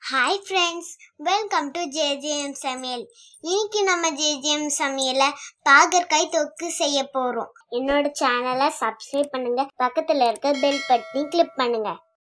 hi friends welcome to JJM சமையல் இன்னைக்கு நம்ம ஜேஜேஎம் சமையல பாகற்காய் தொக்கு செய்ய போறோம் என்னோட சேனலை சப்ஸ்கிரைப் பண்ணுங்க பக்கத்துல இருக்க பெல் பட்டனை கிளிக் பண்ணுங்க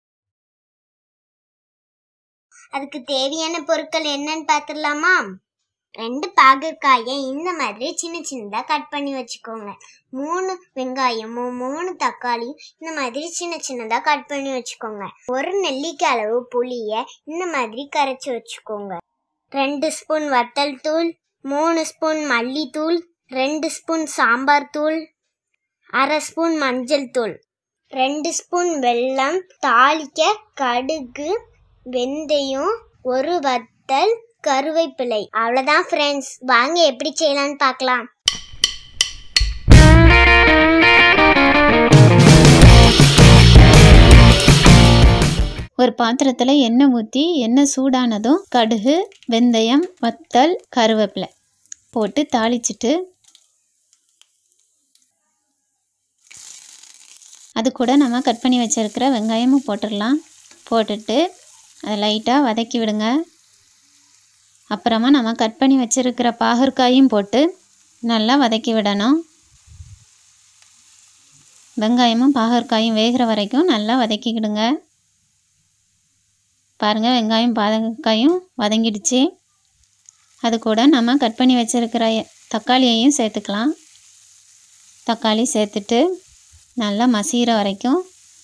அதுக்கு தேவையான பொருட்கள் என்னன்னு பார்த்துடலாமா ரெண்டு பாகற்காயை இந்த மாதிரி சின்ன சின்னதா கட் பண்ணி வச்சுக்கோங்க மூணு வெங்காயமும் மூணு தக்காளியும் இந்த மாதிரி சின்ன சின்னதா கட் பண்ணி வச்சுக்கோங்க ஒரு நெல்லிக்காய் அளவு புளிய இந்த மாதிரி கரைச்சி வச்சுக்கோங்க ரெண்டு ஸ்பூன் வத்தல் தூள் மூணு ஸ்பூன் மல்லித்தூள் ரெண்டு ஸ்பூன் சாம்பார் தூள் அரை ஸ்பூன் மஞ்சள் தூள் ரெண்டு ஸ்பூன் வெல்லம் தாளிக்க கடுகு வெந்தயம் ஒரு வத்தல் கருவேப்பிலை அவ்வளோதான் ஃப்ரெண்ட்ஸ் வாங்க எப்படி செய்யலாம்னு பார்க்கலாம் ஒரு பாத்திரத்தில் எண்ணெய் ஊற்றி எண்ணெய் சூடானதும் கடுகு வெந்தயம் வத்தல் கருவேப்பிலை போட்டு தாளிச்சிட்டு அது கூட நம்ம கட் பண்ணி வச்சுருக்கிற வெங்காயமும் போட்டுடலாம் போட்டுட்டு அதை லைட்டாக வதக்கி விடுங்க அப்புறமா நம்ம கட் பண்ணி வச்சுருக்கிற பாகற்காயும் போட்டு நல்லா வதக்கி விடணும் வெங்காயமும் பாகற்காயும் வேகிற வரைக்கும் நல்லா வதக்கிக்கிடுங்க பாருங்கள் வெங்காயம் பாதக்காயும் வதங்கிடுச்சு அது கூட நம்ம கட் பண்ணி வச்சுருக்கிற தக்காளியையும் சேர்த்துக்கலாம் தக்காளி சேர்த்துட்டு நல்லா மசிகிற வரைக்கும்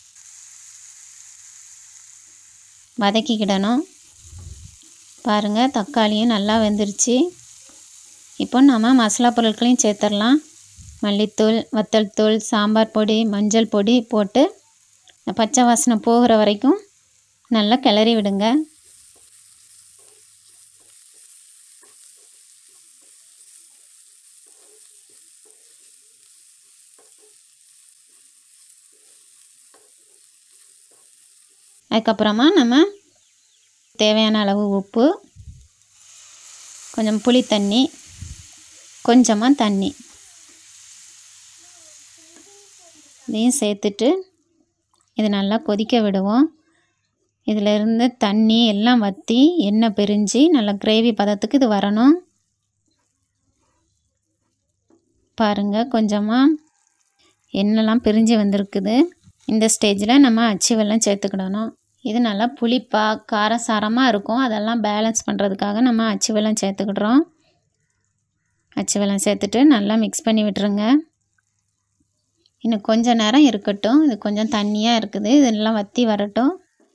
வதக்கிக்கிடணும் பாருங்கள் தக்காளியும் நல்லா வெந்துருச்சு இப்போ நம்ம மசாலா பொருட்களையும் சேர்த்துடலாம் மல்லித்தூள் வத்தல் தூள் சாம்பார் பொடி மஞ்சள் பொடி போட்டு பச்சை வாசனை போகிற வரைக்கும் நல்லா கிளறி விடுங்க அதுக்கப்புறமா நம்ம தேவையான அளவு உப்பு கொஞ்சம் புளி தண்ணி கொஞ்சமாக தண்ணி இதையும் சேர்த்துட்டு இது நல்லா கொதிக்க விடுவோம் இதில் இருந்து தண்ணி எல்லாம் வற்றி எண்ணெய் பிரிஞ்சு நல்லா கிரேவி பதத்துக்கு இது வரணும் பாருங்கள் கொஞ்சமாக எண்ணெய்லாம் பிரிஞ்சு வந்திருக்குது இந்த ஸ்டேஜில் நம்ம அச்சு வெல்லம் சேர்த்துக்கிடணும் இது நல்லா புளிப்பாக காரசாரமாக இருக்கும் அதெல்லாம் பேலன்ஸ் பண்ணுறதுக்காக நம்ம அச்சு வெல்லம் சேர்த்துக்கிடுறோம் அச்சு வெல்லம் சேர்த்துட்டு நல்லா மிக்ஸ் பண்ணி விட்டுருங்க இன்னும் கொஞ்சம் நேரம் இருக்கட்டும் இது கொஞ்சம் தண்ணியாக இருக்குது இதெல்லாம் வற்றி வரட்டும்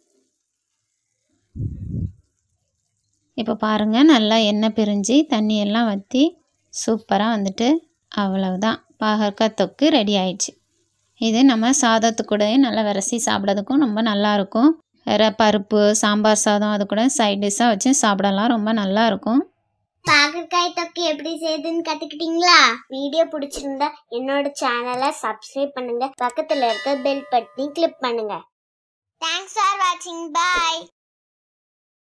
இப்போ பாருங்கள் நல்லா எண்ணெய் பிரிஞ்சு தண்ணி எல்லாம் வற்றி சூப்பராக வந்துட்டு அவ்வளவுதான் பாகற்காய் தொக்கு ரெடி ஆயிடுச்சு இது நம்ம சாதத்துக்கூடயும் நல்லா விரசி சாப்பிட்றதுக்கும் ரொம்ப நல்லாயிருக்கும் வேறு பருப்பு சாம்பார் சாதம் அது கூட சைட் டிஷ்ஷாக வச்சு சாப்பிடலாம் ரொம்ப நல்லாயிருக்கும் பாகற்காய் தொக்கு எப்படி செய்யுதுன்னு கத்துக்கிட்டீங்களா வீடியோ பிடிச்சிருந்தா என்னோட சேனலை சப்ஸ்கிரைப் பண்ணுங்க பக்கத்துல இருக்க பெல் பட்டனை கிளிக் பண்ணுங்க தேங்க்ஸ் ஃபார் வாட்சிங் பாய்